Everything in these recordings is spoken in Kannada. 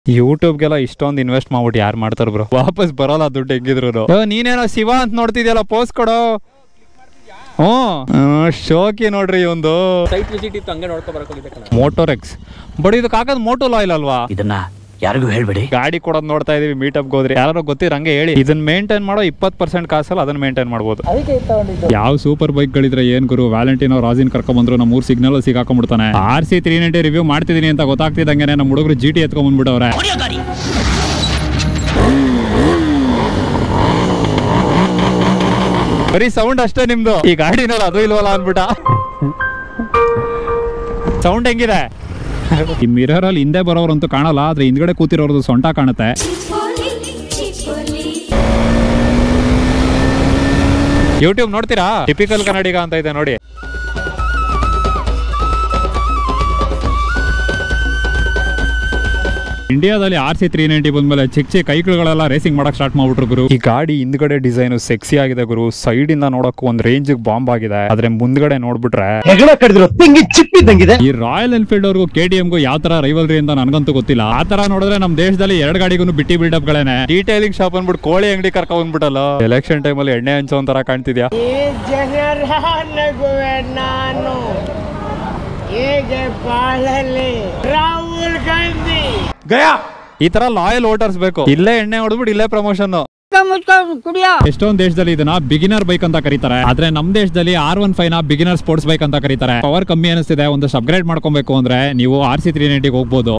ಯೂಟ್ಯೂಬ್ಗೆಲ್ಲ ಇಷ್ಟೊಂದು ಇನ್ವೆಸ್ಟ್ ಮಾಡ್ಬಿಟ್ಟು ಯಾರು ಮಾಡ್ತಾರ ಬ್ರೋ ವಾಪಸ್ ಬರೋಲ್ಲ ದುಡ್ಡು ಹೆಂಗಿದ್ರು ನೀನೇನೋ ಶಿವ ಅಂತ ನೋಡ್ತಿದ್ಯಲ್ಲ ಪೋಸ್ಟ್ ಕೊಡೋ ಹ್ಞೂ ಶೋಕಿ ನೋಡ್ರಿ ಒಂದು ಸೈಟ್ ವಿಸಿಟ್ ಇತ್ತು ಹಂಗೆ ನೋಡ್ಕೊ ಬರಕ್ ಹೋಗಿದ್ದೆ ಕಣ ಮೋಟೋರ್ ಎಕ್ಸ್ ಬಟ್ ಇದಕ್ಕೆ ಹಾಕೋದು ಮೋಟೋ ಲಾಯಿಲ್ ಅಲ್ವಾ ಇದನ್ನ ಯಾರಿಗೂ ಹೇಳ್ಬೇಡಿ ಗಾಡಿ ಕೊಡೋದು ನೋಡ್ತಾ ಇದೀವಿ ಮೀಟಪ್ಗೆ ಹೋದ್ರೆ ಯಾರು ಗೊತ್ತಿರ ಹಂಗೆ ಹೇಳಿ ಇದನ್ನ ಮೇಂಟೈನ್ ಮಾಡೋ ಇಪ್ಪತ್ತು ಪರ್ಸೆಂಟ್ ಕಾಸಲ್ಲಿ ಅದನ್ನ ಮೇಂಟೈನ್ ಮಾಡ್ಬೋದು ಯಾವ ಸೂಪರ್ ಬೈಕ್ಗಳಿದ್ರೆ ಏನ್ ಗುರು ವ್ಯಾಲೆಂಟಿನೋ ರಾಜಿನ್ ಕರ್ಕೊಂಡ್ ಬಂದ್ರು ನಮ್ಮ ಮೂರ್ ಸಿಗ್ನಲ್ ಸಿಗಾಕೊಂಡ್ಬಿಡ್ತಾನೆ R C three ninety review ಮಾಡ್ತಿದೀನಿ ಅಂತ ಗೊತ್ತಾಗ್ತಿದ್ದಂಗೆ ನಮ್ಮ ಹುಡುಗರು ಜಿ ಟಿ ಎತ್ಕೊಂಡ್ ಬಂದ್ಬಿಟ್ಟವ್ರೆ ಬರೀ ಸೌಂಡ್ ಅಷ್ಟೇ ನಿಮ್ದು ಈ ಗಾಡಿನಲ್ಲಿ ಅದು ಇಲ್ವಲ್ಲ ಅನ್ಬಿಟ್ಟ ಸೌಂಡ್ ಹೆಂಗಿದೆ ಈ ಮಿರರ್ ಅಲ್ಲಿ ಹಿಂದೆ ಬರೋರಂತೂ ಕಾಣಲ್ಲ ಆದ್ರೆ ಹಿಂದ್ಗಡೆ ಕೂತಿರೋರ್ದು ಸೊಂಟ ಕಾಣುತ್ತೆ ಯೂಟ್ಯೂಬ್ ನೋಡ್ತೀರಾ ಟಿಪಿಕಲ್ ಕನ್ನಡಿಗ ಅಂತ ಇದೆ ನೋಡಿ ಇಂಡಿಯಾದಲ್ಲಿ ಆರ್ ಸಿ ತ್ರೀ ನೈಂಟಿ ಬಂದ್ಮೇಲೆ ಚಿಕ್ಕ ಚಿಕ್ಕ ಕೈಗಳೆಲ್ಲ ರೇಸಿಂಗ್ ಮಾಡಕ್ ಸ್ಟಾರ್ಟ್ ಮಾಡ್ಬಿಟ್ರು ಗುರು ಈ ಗಾಡಿ ಹಿಂದ್ಗಡೆ ಡಿಸೈನ್ ಸೆಕ್ಸಿ ಆಗಿದೆ ಗುರು ಸೈಡ್ ಇಂದ ನೋಡಕ್ ಒಂದ್ ರೇಂಜ್ ಬಾಂಬ್ ಆಗಿದೆ ಆದ್ರೆ ಮುಂದ್ಗಡೆ ನೋಡ್ಬಿಟ್ರೆ ಹೆಗಣ ಕಡಿದಿರೋ ತೆಂಗಿ ಚಿಪ್ಪಿದ್ದಂಗಿದೆ ಈ ರಾಯಲ್ ಎನ್ಫೀಲ್ಡ್ ಅವ್ರಿಗೂ ಕೆ ಟಿ ಎಮ್ಗೂ ಯಾವ ತರ ರೈವಲ್ರಿ ಅಂತ ನನಗಂತೂ ಗೊತ್ತಿಲ್ಲ ಆ ತರ ನೋಡಿದ್ರೆ ನಮ್ ದೇಶದಲ್ಲಿ ಎರಡ್ ಗಾಡಿಗೂ ಬಿಟ್ಟಿ ಬಿಲ್ಡಪ್ ಗಳೇನೆ ಡೀಟೈಲಿಂಗ್ ಶಾಪ್ ಅಂದ್ಬಿಟ್ಟು ಕೋಳಿ ಅಂಗಡಿ ಕರ್ಕೊಂಡ್ ಬಂದ್ಬಿಟ್ಟಲ್ಲ ಎಲೆಕ್ಷನ್ ಟೈಮಲ್ಲಿ ಎಣ್ಣೆ ಹಂಚೋ ಒಂಥರ ಕಾಣ್ತಿದ್ಯಾ ಜನರ ನಗುವೆ ನಾನು ಹೇಗೆ ಬಾಳಲಿ ರಾಹುಲ್ ಗಾಂಧಿ ಈ ತರ ಲಾಯಲ್ ವೋಟರ್ಸ್ ಬೇಕು ಇಲ್ಲೇ ಎಣ್ಣೆ ಹೊಡೆದ್ಬಿಟ್ಟು ಇಲ್ಲೇ ಪ್ರಮೋಷನ್ ಕುಡಿಯೋ ಎಷ್ಟೊಂದ್ ದೇಶದಲ್ಲಿ ಇದನ್ನ ಬಿಗಿನರ್ ಬೈಕ್ ಅಂತ ಕರೀತಾರೆ ಆದ್ರೆ ನಮ್ ದೇಶದಲ್ಲಿ ಆರ್ ಒನ್ ಫೈವ್ ನ ಬಿಗಿನರ್ ಸ್ಪೋರ್ಟ್ಸ್ ಬೈಕ್ ಅಂತ ಕರೀತಾರೆ ಪವರ್ ಕಮ್ಮಿ ಅನಿಸ್ತಿದೆ ಒಂದಷ್ಟು ಅಪ್ಗ್ರೇಡ್ ಮಾಡ್ಕೊಬೇಕು ಅಂದ್ರೆ ನೀವು ಆರ್ ಸಿ ತ್ರೀ ನೈಂಟಿಗೆ ಹೋಗ್ಬೋದು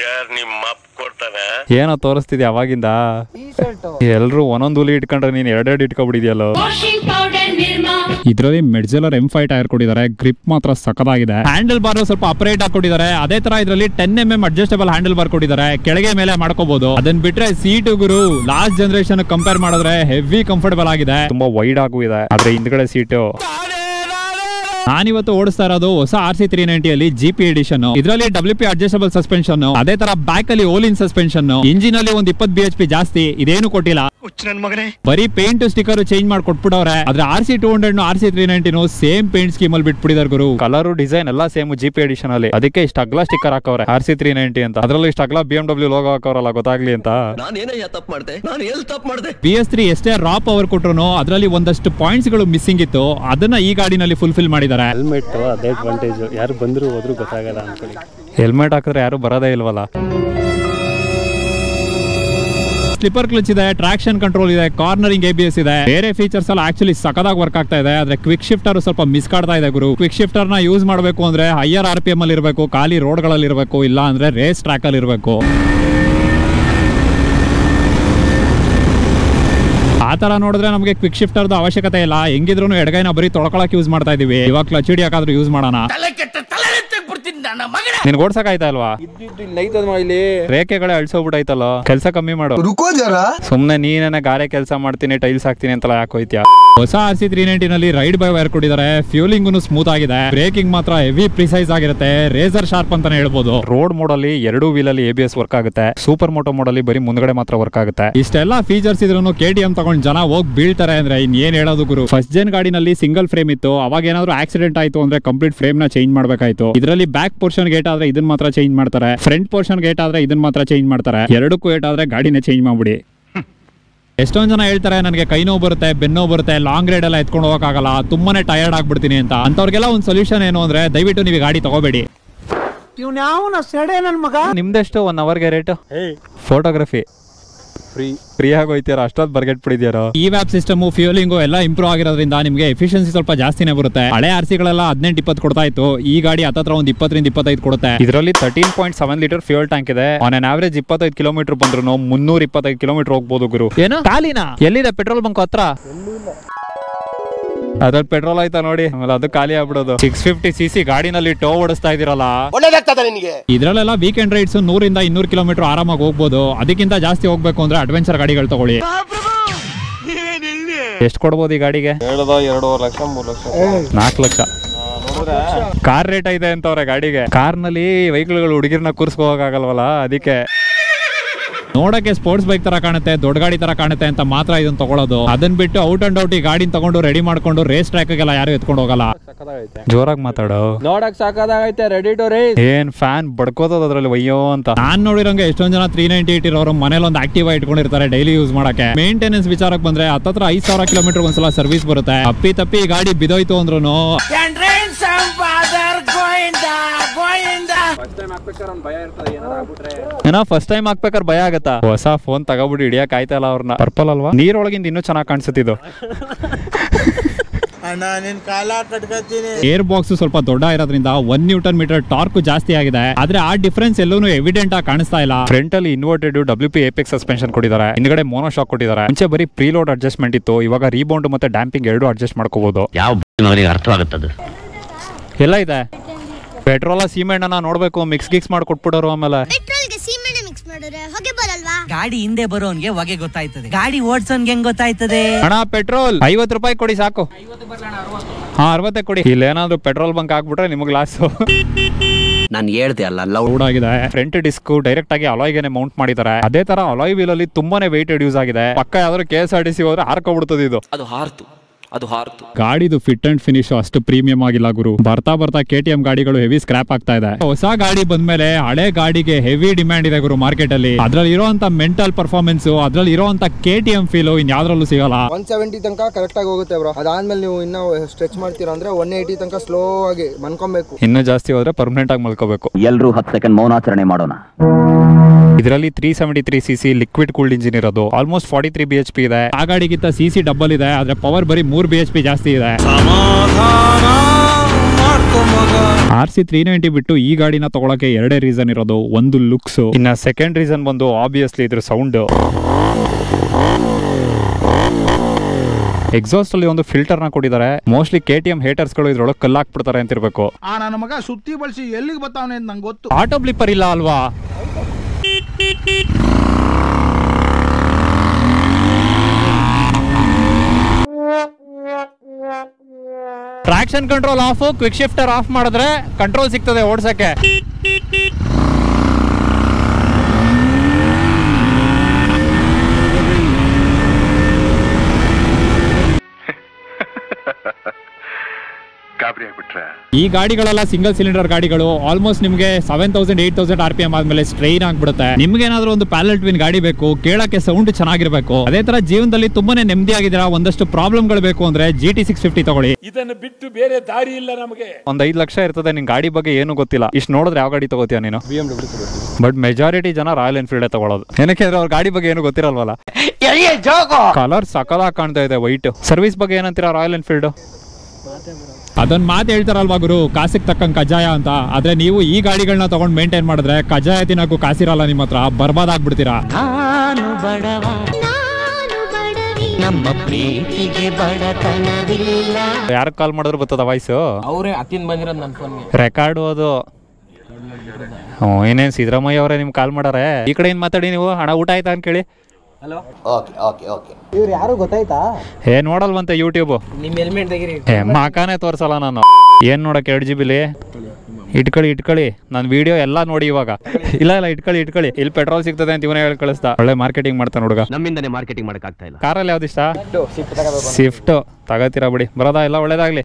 ಏನೋ ತೋರಿಸ್ತಿದ್ಯಾ ಅವಾಗಿಂದ ಎಲ್ರು ಒಂದೊಂದು ಹುಲಿ ಇಟ್ಕೊಂಡ್ರೆ ನೀನ್ ಎರಡೆರಡು ಇಟ್ಕೊಬಿಡಿದ್ಯಲ್ಲ ವಾಷಿಂಗ್ ಪೌಡರ್ ನಿರ್ಮಾ ಇದರಲ್ಲಿ ಮೆಡ್ಜೆಲರ್ ಎಂ ಫೈವ್ ಟೈರ್ ಕೊಟ್ಟಿದ್ದಾರೆ ಗ್ರಿಪ್ ಮಾತ್ರ ಸಖತ್ತಾಗಿದೆ ಹ್ಯಾಂಡಲ್ ಬಾರ್ ಸ್ವಲ್ಪ ಅಪರೇಟ್ ಆಗಿ ಕೊಟ್ಟಿದ್ದಾರೆ ಅದೇ ತರ ಇದರಲ್ಲಿ ten M M adjustable handle bar ಕೊಟ್ಟಿದ್ದಾರೆ ಕೆಳಗೆ ಮೇಲೆ ಮಾಡ್ಕೋಬಹುದು ಅದನ್ನ ಬಿಟ್ರೆ ಸೀಟು ಗುರು ಲಾಸ್ಟ್ ಜನರೇಷನ್ ಕಂಪೇರ್ ಮಾಡಿದ್ರೆ ಹೆವಿ ಕಂಫರ್ಟಬಲ್ ಆಗಿದೆ ತುಂಬಾ ವೈಡ್ ಆಗೂ ಇದೆ ಆದ್ರೆ ಹಿಂದ್ಗಡೆ ಸೀಟು ನಾನಿವತ್ತು ಓಡಿಸ್ತಾ ಇರೋದು ಹೊಸ ಆರ್ ಸಿ ತ್ರೀ ನೈಂಟಿಯಲ್ಲಿ ಜಿ ಪಿ ಎಡಿಷನ್ ಇದರಲ್ಲಿ ಡಬ್ಲ್ಯೂ ಪಿ ಅಡ್ಜಸ್ಟಬಲ್ ಸಸ್ಪೆನ್ಷನ್ ಅದೇ ತರ ಬ್ಯಾಕ್ ಅಲ್ಲಿ ಓಲಿನ್ ಸಸ್ಪೆನ್ಷನ್ ಇಂಜಿನ್ ಅಲ್ಲಿ ಒಂದು ಇಪ್ಪತ್ತು ಬಿ ಎಚ್ ಪಿ ಜಾಸ್ತಿ ಇದೇನು ಕೊಟ್ಟಿಲ್ಲ ನನ್ ಮಗನೇ ಬರೀ ಪೇಂಟ್ ಸ್ಟಿಕರ್ ಚೇಂಜ್ ಮಾಡಿ ಕೊಟ್ಬಿಡವ್ರೆ ಆದ್ರೆ R C two hundred R C three ನೈಂಟಿನು ಸೇಮ್ ಪೇಂಟ್ ಸ್ಕೀಮ್ ಅಲ್ಲಿ ಬಿಟ್ಬಿಟ್ಟಿದಾರೆ ಗುರು ಕಲರ್ ಡಿಸೈನ್ ಎಲ್ಲ ಸೇಮ್ ಜಿ ಪಿ ಎಡಿಷನ್ ಅಲ್ಲಿ ಅದಕ್ಕೆ ಇಷ್ಟ ಅಗ್ಲ ಸ್ಟಿಕರ್ ಹಾಕವ್ರೆ ಆರ್ ಸಿ ತ್ರೀ ನೈಂಟಿ ಅಂತ ಅದ್ರಲ್ಲೂ ಇಷ್ಟ ಅಗ್ಲ ಬಿ ಎಂ ಡಬ್ಲ್ಯೂ ಲೋಗೋ ಹಾಕವ್ರಲ್ಲ ಗೊತ್ತಾಗ್ಲಿ ಅಂತ ನಾನೇನಯ್ಯ ತಪ್ಪು ಮಾಡ್ದೆ ನಾನು ಎಲ್ಲಿ ತಪ್ಪು ಮಾಡ್ದೆ ಬಿ ಎಸ್ ತ್ರೀ ಎಷ್ಟೇ ರಾ ಪವರ್ ಕೊಟ್ರು ಅದರಲ್ಲಿ ಒಂದಷ್ಟು ಪಾಯಿಂಟ್ಸ್ ಗಳು ಮಿಸ್ಸಿಂಗ್ ಇತ್ತು ಅದನ್ನ ಈ ಗಾಡಿನಲ್ಲಿ ಫುಲ್ಫಿಲ್ ಮಾಡಿದ್ದಾರೆ ಹೆಲ್ಮೆಟ್ ಅದೇ ಅಡ್ವಾಂಟೇಜ್ ಯಾರು ಬಂದ್ರು ಹೋದ್ರು ಗೊತ್ತಾಗಲ್ಲ ಅನ್ಕೊಳ್ಳಿ ಹೆಲ್ಮೆಟ್ ಹಾಕಿದ್ರೆ ಯಾರು ಬರೋದೇ ಇಲ್ವಲ್ಲ ಸ್ಲಿಪ್ಪರ್ ಕ್ಲಚ್ ಇದೆ ಟ್ರಾಕ್ಷನ್ ಕಂಟ್ರೋಲ್ ಇದೆ ಕಾರ್ನರಿಂಗ್ ಎ ಬಿ ಎಸ್ ಇದೆ ಬೇರೆ ಫೀಚರ್ಸ್ ಎಲ್ಲ ಆಕ್ಚುಲಿ ಸಖದಾಗಿ ವರ್ಕ್ ಆಗ್ತಾ ಇದೆ ಆದ್ರೆ ಕ್ವಿಕ್ ಶಿಫ್ಟರ್ ಸ್ವಲ್ಪ ಮಿಸ್ ಕಾಡ್ತಾ ಇದೆ ಗುರು ಕ್ವಿಕ್ ಶಿಫ್ಟರ್ ನ ಯೂಸ್ ಮಾಡಬೇಕು ಅಂದ್ರೆ ಹೈಯರ್ ಆರ್ ಪಿ ಎಂ ಅಲ್ಲಿ ಇರಬೇಕು ಖಾಲಿ ರೋಡ್ ಗಳಲ್ಲಿ ಇರಬೇಕು ಇಲ್ಲ ಅಂದ್ರೆ ರೇಸ್ ಟ್ರ್ಯಾಕ್ ಅಲ್ಲಿ ಇರಬೇಕು ಆ ತರ ನೋಡಿದ್ರೆ ನಮಗೆ ಕ್ವಿಕ್ ಶಿಫ್ಟರ್ದು ಅವಶ್ಯಕತೆ ಇಲ್ಲ ಹೆಂಗಿದ್ರು ಎಡಗೈನ ಬರೀ ತೊಳ್ಕೊಳಕ್ ಯೂಸ್ ಮಾಡ್ತಾ ಇದೀವಿ ಇವಾಗ ಕ್ಲಚ್ ಹಿಡಿಯಾಕಾದ್ರೂ ಯೂಸ್ ಮಾಡೋಣ ನಿನ್ಗೆ ಓಡ್ಸಕ್ ಆಯ್ತಾ ಅಲ್ವಾ ಇಲ್ಲಿ ರೇಖೆಗಳೇ ಅಳ್ಸೋಗ್ಬಿಟ್ಟೈತಲ್ಲ ಕೆಲಸ ಕಮ್ಮಿ ಮಾಡು ರುಕೋ ಜರಾ ಸುಮ್ನೆ ನೀನೇನೆ ಗಾರೆ ಕೆಲಸ ಮಾಡ್ತೀನಿ ಟೈಲ್ಸ್ ಹಾಕ್ತೀನಿ ಅಂತೆಲ್ಲ ಯಾಕೆ ಹೋಯ್ತ್ಯಾ ಹೊಸ ಆರ್ ಸಿ ತ್ರೀ ನಲ್ಲಿ ರೈಡ್ ಬೈ ವೈರ್ ಕೊಟ್ಟಿದ್ದಾರೆ ಫ್ಯೂಲಿಂಗ್ ಸ್ಮೂತ್ ಆಗಿದೆ ಬ್ರೇಕಿಂಗ್ ಮಾತ್ರ ಹೆವಿ ಪ್ರಿಸೈಸ್ ಆಗಿರುತ್ತೆ ರೇಸರ್ ಶಾರ್ಪ್ ಅಂತಾನೆ ಹೇಳ್ಬೋದು ರೋಡ್ ಮೋಡ್ ಅಲ್ಲಿ ಎರಡು ವೀಲ್ ಅಲ್ಲಿ ಎ ಬಿ ಎಸ್ ವರ್ಕ್ ಆಗುತ್ತೆ ಸೂಪರ್ ಮೋಟೋ ಮೋಡ್ ಅಲ್ಲಿ ಬರೀ ಮುಂದ್ಗಡೆ ಮಾತ್ರ ವರ್ಕ್ ಆಗುತ್ತೆ ಇಷ್ಟೆಲ್ಲ ಫೀಚರ್ಸ್ ಇದ್ರು ಕೆ ಟಿ ಎಂ ತಗೊಂಡ್ ಜನ ಹೋಗಿ ಬೀಳ್ತಾರೆ ಅಂದ್ರೆ ಇನ್ ಏನ್ ಹೇಳೋದು ಗುರು ಫಸ್ಟ್ ಜನ್ ಗಾಡಿನಲ್ಲಿ ಸಿಂಗಲ್ ಫ್ರೇಮ್ ಇತ್ತು ಅವಾಗ ಏನಾದ್ರು ಆಕ್ಸಿಡೆಂಟ್ ಆಯ್ತು ಅಂದ್ರೆ ಕಂಪ್ಲೀಟ್ ಫ್ರೇಮ್ ನ ಚೇಂಜ್ ಮಾಡ್ಬೇಕಾಯ್ತು ಇದರಲ್ಲಿ ಬ್ಯಾಕ್ ಪೋರ್ಷನ್ ಗೇಟ್ ಆದ್ರೆ ಇದನ್ನ ಮಾತ್ರ ಚೇಂಜ್ ಮಾಡ್ತಾರೆ ಫ್ರಂಟ್ ಪೋರ್ಷನ್ ಗೇಟ್ ಆದ್ರೆ ಇದನ್ನ ಮಾತ್ರ ಚೇಂಜ್ ಮಾಡ್ತಾರೆ ಎರಡಕ್ಕೂ ಗೇಟ್ ಆದ್ರೆ ಗಾಡಿನೇ ಚೇಂಜ್ ಮಾಡ್ಬಿಡಿ ಎಷ್ಟೊಂದ್ ಜನ ಹೇಳ್ತಾರೆ ನನಗೆ ಕೈ ನೋವು ಬರುತ್ತೆ ಬೆನ್ನೋವು ಬರುತ್ತೆ ಲಾಂಗ್ ರೈಡ್ ಎಲ್ಲ ಎತ್ಕೊಂಡು ಹೋಗಕ್ಕಾಗಲ್ಲ ತುಂಬಾನೇ ಟಯರ್ಡ್ ಆಗ್ಬಿಡ್ತೀನಿ ಅಂತ ಅಂತವ್ರಿಗೆಲ್ಲ ಒಂದು ಸೊಲ್ಯೂಷನ್ ಏನು ಅಂದ್ರೆ ದಯವಿಟ್ಟು ನೀವು ಈ ಗಾಡಿ ತಗೋಬೇಡಿ ಇವ್ನ್ಯಾವನ ಸೆಡೆ ನನ್ ಮಗ ನಿಮ್ದೆಷ್ಟು ಒನ್ ಅವರ್ಗೆ ರೇಟ್ ಫೋಟೋಗ್ರಫಿ ಫ್ರೀ ಫ್ರೀ ಆಗಿ ಹೋಯ್ತೀರ ಅಷ್ಟೊತ್ತು ಬರ್ಗೆಟ್ ಬಿಡಿದ್ಯಾರೋ ಈ ವ್ಯಾಪ್ ಸಿಸ್ಟಮ್ ಫ್ಯೂಲಿಂಗು ಎಲ್ಲ ಇಂಪ್ರೂವ್ ಆಗಿರೋದ್ರಿಂದ ನಿಮಗೆ ಎಫಿಷಿಯನ್ಸಿ ಸ್ವಲ್ಪ ಜಾಸ್ತಿನೇ ಬರುತ್ತೆ ಹಳೆ ಆರ್ ಸಿಗಳೆಲ್ಲ ಹದಿನೆಂಟು ಇಪ್ಪತ್ತು ಕೊಡ್ತಾ ಇತ್ತು ಈ ಗಾಡಿ ಹತ್ತತ್ರ ಒಂದು ಇಪ್ಪತ್ತರಿಂದ ಇಪ್ಪತ್ತೈದು ಕೊಡುತ್ತೆ ಇದರಲ್ಲಿ thirteen point seven litre fuel tank ಇದೆ ಆನ್ ಅನ್ ಆವರೇಜ್ ಇಪ್ಪತ್ತೈದು ಕಿಲೋಮೀಟರ್ ಬಂದ್ರು ಮುನ್ನೂರ ಇಪ್ಪತ್ತೈದು ಕಿಲೋಮೀಟರ್ ಹೋಗ್ಬೋದು ಗುರು ಏನು ಖಾಲಿನಾ ಎಲ್ಲಿದೆ ಪೆಟ್ರೋಲ್ ಬಂಕ್ ಹತ್ರ ಅದ್ರಲ್ಲಿ ಪೆಟ್ರೋಲ್ ಆಯ್ತಾ ನೋಡಿ ಆಮೇಲೆ ಅದು ಖಾಲಿ ಆಗ್ಬಿಡೋದು ಸಿಕ್ಸ್ ಫಿಫ್ಟಿ ಸಿ ಸಿ ಗಾಡಿನಲ್ಲಿ ಟೋ ಓಡಿಸ್ತಾ ಇದೀರಲ್ಲ ಒಳ್ಳೇದಾಗ್ತದ ನಿನಗೆ ಇದ್ರಲ್ಲೆಲ್ಲ ವೀಕೆಂಡ್ ರೈಡ್ಸ್ ನೂರಿಂದ ಇನ್ನೂರು ಕಿಲೋಮೀಟರ್ ಆರಾಮಾಗಿ ಹೋಗ್ಬೋದು ಅದಕ್ಕಿಂತ ಜಾಸ್ತಿ ಹೋಗ್ಬೇಕು ಅಂದ್ರೆ ಅಡ್ವೆಂಚರ್ ಗಾಡಿಗಳು ತಗೊಳ್ಳಿ ಎಷ್ಟು ಕೊಡ್ಬೋದು ಈ ಗಾಡಿಗೆ ಹೇಳದ ಎರಡೂವರೆ ಲಕ್ಷ ಮೂರು ಲಕ್ಷ ನಾಲ್ಕು ಲಕ್ಷ ಕಾರ್ ರೇಟ್ ಇದೆ ಅಂತವ್ರೆ ಗಾಡಿಗೆ ಕಾರ್ ನಲ್ಲಿ ವೆಹಿಕಲ್ಗಳು ಹುಡುಗಿರ್ನ ಕೂರ್ಸ್ಕೋ ಹೋಗಲ್ವಲ್ಲ ಅದಕ್ಕೆ ನೋಡಕ್ಕೆ ಸ್ಪೋರ್ಟ್ಸ್ ಬೈಕ್ ತರ ಕಾಣುತ್ತೆ ದೊಡ್ಡ ಗಾಡಿ ತರ ಕಾಣುತ್ತೆ ಅಂತ ಮಾತ್ರ ಇದನ್ನ ತಗೊಳ್ಳೋದು ಅದನ್ನ ಬಿಟ್ಟು ಔಟ್ ಅಂಡ್ ಔಟ್ ಈ ಗಾಡಿನ ತಗೊಂಡು ರೆಡಿ ಮಾಡ್ಕೊಂಡು ರೇಸ್ ಟ್ರ್ಯಾಕ್ ಗೆಲ್ಲ ಯಾರು ಎತ್ಕೊಂಡು ಹೋಗಲ್ಲ ಜೋರಾಗಿ ಮಾತಾಡೋ ನೋಡಕ್ ಸಾಕಾಗೈತೆ ರೆಡಿ ಟು ರೇಸ್ ಏನ್ ಫ್ಯಾನ್ ಬಡ್ಕೋತದ ಅದ್ರಲ್ಲಿ ವಯ್ಯೋ ಅಂತ ನಾನ್ ನೋಡಿರಂಗೆ ಎಷ್ಟೊಂದ್ ಜನ ತ್ರೀ ನೈಂಟಿ ಏಟ್ ಇರೋರು ಮನೇಲಿ ಒಂದು ಆಕ್ಟಿವ್ ಇಟ್ಕೊಂಡಿರ್ತಾರೆ ಡೈಲಿ ಯೂಸ್ ಮಾಡಕ್ಕೆ ಮೇಂಟೆನೆನ್ಸ್ ವಿಚಾರಕ್ಕೆ ಬಂದ್ರೆ ಹತ್ತತ್ರ ಐದ್ ಸಾವಿರ ಕಿಲೋಮೀಟರ್ ಒಂದ್ಸಲ ಸರ್ವಿಸ್ ಬರುತ್ತೆ ಅಪ್ಪಿ ತಪ್ಪಿ ಈ ಗಾಡಿ ಬಿದೋಯ್ತು ಅಂದ್ರೂ ಏನೋ ಫಸ್ಟ್ ಟೈಮ್ ಹಾಕ್ಬೇಕಾದ್ರೆ ಭಯ ಆಗತ್ತಾ ಹೊಸ ಫೋನ್ ತಗೋಬಿಟ್ಟು ಹಿಡಿಯಕ್ ಆಯ್ತಲ್ಲ ಅವ್ರನ್ನ ಪರ್ಪಲ್ ಅಲ್ವಾ ನೀರೊಳಗಿಂದ ಇನ್ನೂ ಚೆನ್ನಾಗಿ ಕಾಣಿಸುತ್ತಿದ್ದು ಏರ್ ಬಾಕ್ಸ್ ಸ್ವಲ್ಪ ದೊಡ್ಡ ಇರೋದ್ರಿಂದ ಒನ್ ನ್ಯೂಟನ್ ಮೀಟರ್ ಟಾರ್ಕ್ ಜಾಸ್ತಿ ಆಗಿದೆ ಆದ್ರೆ ಆ ಡಿಫರೆನ್ಸ್ ಎಲ್ಲೂ ಎವಿಡೆಂಟ್ ಆಗಿ ಕಾಣಿಸ್ತಾ ಇಲ್ಲ ಫ್ರಂಟ್ ಅಲ್ಲಿ inverted W P apex suspension ಕೊಟ್ಟಿದ್ದಾರೆ ಹಿಂದ್ಗಡೆ ಮೋನೋ ಶಾಕ್ ಕೊಟ್ಟಿದ್ದಾರೆ ಮುಂಚೆ ಬರೀ ಪ್ರೀಲೋಡ್ ಅಡ್ಜಸ್ಟ್ಮೆಂಟ್ ಇತ್ತು ಇವಾಗ ರೀಬೌಂಡ್ ಮತ್ತೆ ಡ್ಯಾಂಪಿಂಗ್ ಎರಡು ಅಡ್ಜಸ್ಟ್ ಮಾಡ್ಕೋಬಹುದು ಯಾವ ಮಗನಿಗೆ ಅರ್ಥವಾಗುತ್ತದು ಎಲ್ಲ ಇದೆ ಪೆಟ್ರೋಲ ಸೀಮೆಣ್ಣನ ನೋಡ್ಬೇಕು ಮಿಕ್ಸ್ ಗಿಕ್ಸ್ ಮಾಡಿ ಕೊಟ್ಬಿಡೋರು ಆಮೇಲೆ ಪೆಟ್ರೋಲ್ಗೆ ಸೀಮೆಣ್ಣೆ ಮಿಕ್ಸ್ ಮಾಡಿದ್ರೆ ಹೊಗೆ ಬರಲ್ವಾ ಗಾಡಿ ಹಿಂದೆ ಬರೋನ್ಗೆ ಹೊಗೆ ಗೊತ್ತಾಯ್ತದೆ ಗಾಡಿ ಓಡ್ಸೋನ್ಗೆ ಹೆಂಗ್ ಗೊತ್ತಾಯ್ತದೆ ಹಣ ಪೆಟ್ರೋಲ್ ಐವತ್ತು ರೂಪಾಯಿ ಕೊಡಿ ಸಾಕು ಹಾ ಅರವತ್ತೇ ಕೊಡಿ ಇಲ್ಲೇನಾದ್ರೂ ಪೆಟ್ರೋಲ್ ಬಂಕ್ ಹಾಕ್ಬಿಟ್ರೆ ನಿಮಗೆ ಲಾಸು ನಾನು ಹೇಳ್ದೆ ಅಲ್ಲ ಲವ್ ಲೌಡ್ ಆಗಿದೆ ಫ್ರಂಟ್ ಡಿಸ್ಕ್ ಡೈರೆಕ್ಟ್ ಆಗಿ ಅಲಾಯ್ಗೆ ಮೌಂಟ್ ಮಾಡಿದ್ದಾರೆ ಅದೇ ತರ ಅಲಾಯ್ ವೀಲ್ ಅಲ್ಲಿ ತುಂಬಾನೇ ವೆಯ್ಟೆಡ್ ಯೂಸ್ ಆಗಿದೆ ಪಕ್ಕ ಯಾವ್ದಾದ್ರು K S R T C ಹೋದ್ರೆ ಹಾರ್ಕೊಬಿಡ್ತದೆ ಇದು ಅದು ಹಾರ್ತು ಅದು ಹಾರ್ತು ಗಾಡಿದು ಫಿಟ್ ಅಂಡ್ ಫಿನಿಶ್ ಅಷ್ಟು ಪ್ರೀಮಿಯಂ ಆಗಿಲ್ಲ ಗುರು ಬರ್ತಾ ಬರ್ತಾ ಕೆ ಟಿ ಎಂ ಗಾಡಿಗಳು ಹೆವಿ ಸ್ಕ್ರಾಪ್ ಆಗ್ತಾ ಇದೆ ಹೊಸ ಗಾಡಿ ಬಂದ್ಮೇಲೆ ಹಳೆ ಗಾಡಿಗೆ ಹೆವಿ ಡಿಮ್ಯಾಂಡ್ ಇದೆ ಗುರು ಮಾರ್ಕೆಟ್ ಅಲ್ಲಿ ಅದ್ರಲ್ಲಿ ಇರುವಂತ ಮೆಂಟಲ್ ಪರ್ಫಾರ್ಮೆನ್ಸ್ ಅದ್ರಲ್ಲಿ ಇರುವಂತ ಕೆ ಟಿ ಎಂ ಫೀಲ್ ಇನ್ ಯಾವ್ದ್ರಲ್ಲೂ ಸಿಗಲ್ಲ ಒನ್ ಸೆವೆಂಟಿ ತನಕ ಕರೆಕ್ಟ್ ಆಗಿ ಹೋಗುತ್ತೆ ಬ್ರೋ ಅದಾದ್ಮೇಲೆ ನೀವು ಇನ್ನೂ ಸ್ಟ್ರೆಚ್ ಮಾಡ್ತೀರಾ ಅಂದ್ರೆ ಒನ್ ಏಯ್ಟಿ ತನಕ ಸ್ಲೋ ಆಗಿ ಮನ್ಕೊಬೇಕು ಇನ್ನೂ ಜಾಸ್ತಿ ಹೋದ್ರೆ ಪರ್ಮನೆಂಟ್ ಆಗಿ ಮಲ್ಕೋಬೇಕು ಎಲ್ರೂ ಹತ್ತು ಸೆಕೆಂಡ್ ಮೌನಾಚರಣೆ ಮಾಡೋಣ ಇದರಲ್ಲಿ three seventy three C C liquid cooled engine ಇರೋದು almost forty three B H P ಇದೆ ಆ ಗಾಡಿಗಿಂತ ಸಿ ಸಿ ಡಬಲ್ ಇದೆ ಆದ್ರೆ ಪವರ್ ಬರೀ ಮೂರ್ ಬಿ ಎಚ್ ಪಿ ಜಾಸ್ತಿ ಇದೆ ಆರ್ ಸಿ ತ್ರೀ ನೈಂಟಿ ಬಿಟ್ಟು ಈ ಗಾಡಿನ ತಗೊಳಕ್ಕೆ ಎರಡೇ ರೀಸನ್ ಇರೋದು ಒಂದು ಲುಕ್ಸ್ ಇನ್ನ ಸೆಕೆಂಡ್ ರೀಸನ್ ಬಂದು ಆಬ್ವಿಯಸ್ಲಿ ಇದ್ರ ಸೌಂಡ್ ಎಕ್ಸಾಸ್ಟ್ ಅಲ್ಲಿ ಒಂದು ಫಿಲ್ಟರ್ ನ ಕೊಟ್ಟಿದ್ದಾರೆ mostly K T M haters ಗಳು ಇದ್ರೊಳಗೆ ಕಲ್ಲಾಕ್ಬಿಡ್ತಾರೆ ಅಂತಿರ್ಬೇಕು ಆ ನನ್ನ ಮಗ ಸುತ್ತಿ ಬಳಸಿ ಎಲ್ಲಿಗೆ ಬರ್ತಾವನೆ ಅಂತ ನಂಗೆ ಗೊತ್ತು ಆಟೋ ಬ್ಲಿಪ್ಪರ್ ಇಲ್ಲ ಅಲ್ವಾ traction control off quick shifter off ಮಾಡಿದ್ರೆ ಕಂಟ್ರೋಲ್ ಸಿಗ್ತದೆ ಓಡ್ಸಕ್ಕೆ ಈ ಗಾಡಿಗಳೆಲ್ಲ ಸಿಂಗಲ್ ಸಿಲಿಂಡರ್ ಗಾಡಿಗಳು ಆಲ್ಮೋಸ್ಟ್ ನಿಮಗೆ seven thousand eight thousand R P M ಆದ್ಮೇಲೆ ಸ್ಟ್ರೈನ್ ಆಗ್ಬಿಡುತ್ತೆ ನಿಮ್ಗೆ ಏನಾದ್ರೂ ಒಂದು ಪ್ಯಾಲೆಟ್ ವಿನ್ ಗಾಡಿ ಬೇಕು ಕೇಳಕ್ಕೆ ಸೌಂಡ್ ಚೆನ್ನಾಗಿರ್ಬೇಕು ಅದೇ ತರ ಜೀವನದಲ್ಲಿ ತುಂಬಾನೇ ನೆಮ್ಮದಿ ಆಗಿದ್ದೀರಾ ಒಂದಷ್ಟು ಪ್ರಾಬ್ಲಮ್ಗಳು ಬೇಕು ಅಂದ್ರೆ ಜಿ ಟಿ ಸಿಕ್ಸ್ ಫಿಫ್ಟಿ ತಗೊಳ್ಳಿ ಇದನ್ನು ಬಿಟ್ಟು ಬೇರೆ ದಾರಿ ಇಲ್ಲ ನಮಗೆ ಒಂದ್ ಐದ್ ಲಕ್ಷ ಇರ್ತದೆ ನಿನ್ ಗಾಡಿ ಬಗ್ಗೆ ಏನು ಗೊತ್ತಿಲ್ಲ ಇಷ್ಟು ನೋಡಿದ್ರೆ ಯಾವ ಗಾಡಿ ತಗೋತೀಯ ನೀನು B M W but majority ಜನ ರಾಯಲ್ ಎನ್ಫೀಲ್ಡ್ ತಗೊಳ್ಳೋದು ಏನಕ್ಕೆ ಅಂದ್ರೆ ಅವ್ರ ಗಾಡಿ ಬಗ್ಗೆ ಏನು ಗೊತ್ತಿರಲ್ವಲ್ಲ ಕಲರ್ ಸಕಲಾಗಿ ಕಾಣ್ತಾ ಇದೆ ವೈಟ್ ಸರ್ವಿಸ್ ಬಗ್ಗೆ ಏನಂತೀರಾ ರಾಯಲ್ ಎನ್ಫೀಲ್ಡ್ ಅದೊಂದ್ ಮಾತು ಹೇಳ್ತಾರಲ್ವಾ ಗುರು ಕಾಸಿಗೆ ತಕ್ಕಂಗ್ ಕಜಾಯ ಅಂತ ಆದ್ರೆ ನೀವು ಈ ಗಾಡಿಗಳನ್ನ ತಗೊಂಡ್ ಮೇಂಟೈನ್ ಮಾಡಿದ್ರೆ ಕಜಾಯ ತಿನ್ನಕ್ಕೂ ಕಾಸಿರಲ್ಲ ನಿಮ್ಮ ಹತ್ರ ಬರ್ಬಾದ್ ಆಗ್ಬಿಡ್ತೀರಾ ನಾನು ಬಡವ ನಾನು ಬಡವಿ ನಮ್ಮ ಪ್ರೀತಿಗೆ ಬಡತನವಿಲ್ಲ ಯಾರು ಕಾಲ್ ಮಾಡಿದ್ರು ಬರ್ತದ ವಾಯ್ಸು ಅವರೇ ಹತ್ತಿನ ಬಂದಿರೋದು ನನ್ನ ಫೋನ್ಗೆ ರೆಕಾರ್ಡು ಅದು ಹ್ಞೂ ಏನೇನು ಸಿದ್ದರಾಮಯ್ಯ ಅವರೇ ನಿಮ್ಗೆ ಕಾಲ್ ಮಾಡಾರೆ ಈ ಕಡೆಯಿಂದ ಮಾತಾಡಿ ನೀವು ಹಣ ಊಟ ಆಯ್ತಾ ಅಂತ ಕೇಳಿ ಇವ್ರು ಯಾರು ಗೊತ್ತಾಯ್ತಾ ಏ ನೋಡಲ್ವಂತೆ ಯೂಟ್ಯೂಬ್ ನಿಮ್ಮ ಹೆಲ್ಮೆಟ್ ತೆಗಿರಿ ಏ ಮಕಾನೇ ತೋರ್ಸಲ್ಲ ನಾನು ಏನ್ ನೋಡಕ್ಕೆ ಎರಡು ಜಿ ಬಿಲಿ ಇಟ್ಕೊಳ್ಳಿ ಇಟ್ಕೊಳ್ಳಿ ನಾನು ವಿಡಿಯೋ ಎಲ್ಲ ನೋಡಿ ಇವಾಗ ಇಲ್ಲ ಇಲ್ಲ ಇಟ್ಕೊಳ್ಳಿ ಇಟ್ಕೊಳ್ಳಿ ಇಲ್ಲಿ ಪೆಟ್ರೋಲ್ ಸಿಗ್ತದೆ ಅಂತ ಇವನೇ ಹೇಳಿ ಕಳಿಸ್ತಾ ಒಳ್ಳೆ ಮಾರ್ಕೆಟಿಂಗ್ ಮಾಡ್ತಾನೆ ಹುಡುಗ ನಮ್ಮಿಂದನೇ ಮಾರ್ಕೆಟಿಂಗ್ ಮಾಡಕ್ ಆಗ್ತಾ ಇಲ್ಲ ಕಾರಲ್ಲಿ ಯಾವ್ದು ಇಷ್ಟ ಸ್ವಿಫ್ಟ್ ತಗೋತೀರಾ ಬಿಡಿ ಬರೋದಾ ಎಲ್ಲ ಒಳ್ಳೇದಾಗ್ಲಿ